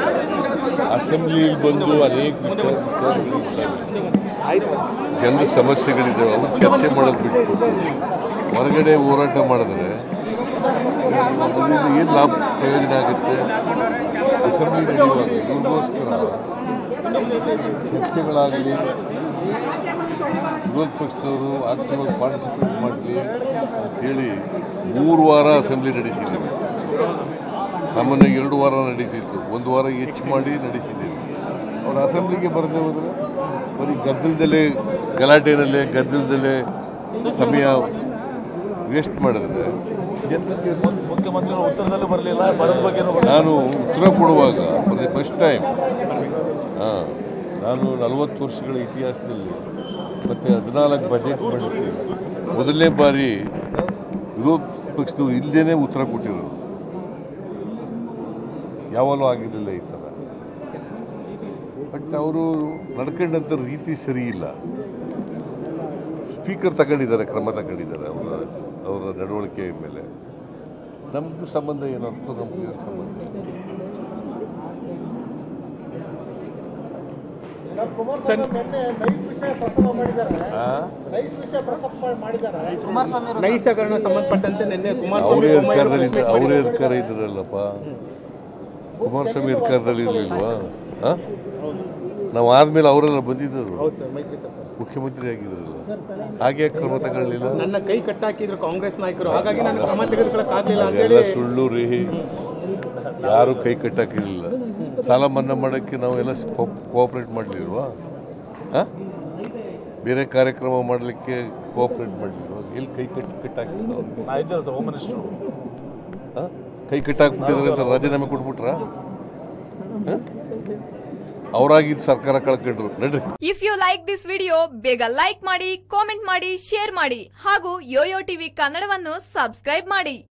ಅಸೆಂಬ್ಲಿಯಲ್ಲಿ ಬಂದು ಅನೇಕ ವಿಚಾರ ವಿಚಾರಗಳಿದ್ದಾವೆ ಜನರ ಸಮಸ್ಯೆಗಳಿದ್ದಾವೆ ಅವು ಚರ್ಚೆ ಮಾಡೋದು ಬಿಟ್ಬಿಟ್ಟು ಹೊರಗಡೆ ಹೋರಾಟ ಮಾಡಿದ್ರೆ ಅದರಿಂದ ಏನು ಲಾಭ ಪ್ರಯೋಜನ ಆಗುತ್ತೆ ಅಸೆಂಬ್ಲಿ ನಡೆಯುವಾಗ ಇವ್ರಿಗೋಸ್ಕರ ಚರ್ಚೆಗಳಾಗಲಿ ವಿರೋಧ ಪಕ್ಷದವರು ಆಕ್ಟಿವಾಗಿ ಪಾರ್ಟಿಸಿಪೇಟ್ ಮಾಡಲಿ ಅಂತೇಳಿ ಮೂರು ವಾರ ಅಸೆಂಬ್ಲಿ ನಡೆಸಿದ್ದೀವಿ ಸಾಮಾನ್ಯ ಎರಡು ವಾರ ನಡೀತಿತ್ತು ಒಂದು ವಾರ ಹೆಚ್ಚು ಮಾಡಿ ನಡೆಸಿದ್ದೀವಿ ಅವ್ರು ಅಸೆಂಬ್ಲಿಗೆ ಬರದೇ ಹೋದರೆ ಬರೀ ಗದ್ದಲದಲ್ಲೇ ಗಲಾಟೆನಲ್ಲೇ ಗದ್ದಲದಲ್ಲೇ ಸಮಯ ವೇಸ್ಟ್ ಮಾಡಿದ್ರೆ ಜನತೆಗೆ ಮುಖ್ಯಮಂತ್ರಿಗಳು ಉತ್ತರದಲ್ಲೂ ಬರಲಿಲ್ಲ ಬರದ ಬಗ್ಗೆನೂ ಬರಲಿಲ್ಲ ನಾನು ಉತ್ತರ ಕೊಡುವಾಗ ಫಾರ್ ಫಸ್ಟ್ ಟೈಮ್ ಹಾಂ ನಾನು ನಲವತ್ತು ವರ್ಷಗಳ ಇತಿಹಾಸದಲ್ಲಿ ಮತ್ತು ಹದಿನಾಲ್ಕು ಬಜೆಟ್ ಮಂಡಿಸಿ ಮೊದಲನೇ ಬಾರಿ ವಿರೋಧ ಪಕ್ಷದವ್ರು ಇಲ್ಲದೇ ಉತ್ತರ ಕೊಟ್ಟಿರೋದು ಯಾವಾಗಲೂ ಆಗಿರಲಿಲ್ಲ ಈ ಥರ ಬಟ್ ಅವರು ನಡ್ಕೊಂಡಂಥ ರೀತಿ ಸರಿ ಇಲ್ಲ ಸ್ಪೀಕರ್ ತಗೊಂಡಿದ್ದಾರೆ ಕ್ರಮ ತಗೊಂಡಿದ್ದಾರೆ ಅವರ ಅವರ ನಡವಳಿಕೆ ಮೇಲೆ ನಮಗೂ ಸಂಬಂಧ ಏನರ್ಥ ನಮಗೂ ಏನು ಸಂಬಂಧ ಇಲ್ಲ. ಕುಮಾರಸ್ವಾಮಿ ನಿನ್ನೆ ನೈಸ್ ವಿಷಯ ಪ್ರಸ್ತಾಪ ಮಾಡಿದ್ದಾರೆ ಆ? ನೈಸ್ ವಿಷಯ ಪ್ರಸ್ತಾಪ ಮಾಡಿದ್ದಾರೆ ನೈಸಕರಣ ಸಂಬಂಧಪಟ್ಟಂತೆ ನಿನ್ನೆ ಕುಮಾರಸ್ವಾಮಿ ಅವರೇ ಬೊಮ್ಮಾಯಿ ಅವರು ಅಧಿಕಾರದಲ್ಲಿ press meet ಅವರೇ ಮಾಡಿದ್ರು. ಅಧಿಕಾರ ಇದ್ರಲ್ಲಪ್ಪ ಕುಮಾರಸ್ವಾಮಿ ಅಧಿಕಾರದಲ್ಲಿ ಇರಲಿಲ್ವಾ ಹಾಂ ನಾವು ಆದ್ಮೇಲೆ ಅವರೆಲ್ಲ ಬಂದಿದ್ದದು ಹೌದು ಸರ್ ಮೈತ್ರಿ ಸರ್ಕಾರ ಮುಖ್ಯಮಂತ್ರಿ ಆಗಿದ್ರಲ್ಲ ಹಾಗೆ ಯಾಕೆ ಕ್ರಮ ತಗೊಳ್ಳಿಲ್ಲ ನನ್ನ ಕೈ ಕಟ್ಟಾಕಿದ್ರು ಕಾಂಗ್ರೆಸ್ ನಾಯಕರು ಹಾಗಾಗಿ ನಾನು ಕ್ರಮ ತೆಗೆದುಕೊಳ್ಳಕ್ಕಾಗಲಿಲ್ಲ ಅಂತೇಳಿ ಅದೆಲ್ಲ ಸುಳ್ಳು ರೀ ಯಾರು ಕೈ ಕಟ್ಟಾಕಿರಲಿಲ್ಲ ಸಾಲ ಮನ್ನಾ ಮಾಡೋಕ್ಕೆ ನಾವೆಲ್ಲ ಕೋಆಪ್ರೇಟ್ ಮಾಡಲಿಲ್ವಾ ಹಾಂ ಬೇರೆ ಕಾರ್ಯಕ್ರಮ ಮಾಡಲಿಕ್ಕೆ ಕೋಆಪ್ರೇಟ್ ಮಾಡಲಿಲ್ವಾ ಎಲ್ಲಿ ಕೈ ಕಟ್ಟಿ ಕಟ್ಟಾಕಿದ್ರು ಅವ್ರಿಗೆ ನಾ ಇದ್ದೇನೆ ಸರ್ ಹೋಮ್ ಮಿನಿಸ್ಟ್ರು ಹಾಂ ಕೈ ಕಟ್ಟಾಕ್ಬಿಟ್ಟಿದ್ರೆ ಅಂತ ರಾಜೀನಾಮೆ ಕೊಟ್ಬಿಟ್ರ ಅವರಾಗಿದ್ದು ಸರ್ಕಾರ ಕಳ್ಕೊಂಡ್ರು ನಡ್ರಿ if you like this video ಬೇಗ ಲೈಕ್ ಮಾಡಿ ಕಾಮೆಂಟ್ ಮಾಡಿ ಶೇರ್ ಮಾಡಿ ಹಾಗೂ ಯೋಯೋ ಟಿವಿ ಕನ್ನಡವನ್ನು ಸಬ್ಸ್ಕ್ರೈಬ್ ಮಾಡಿ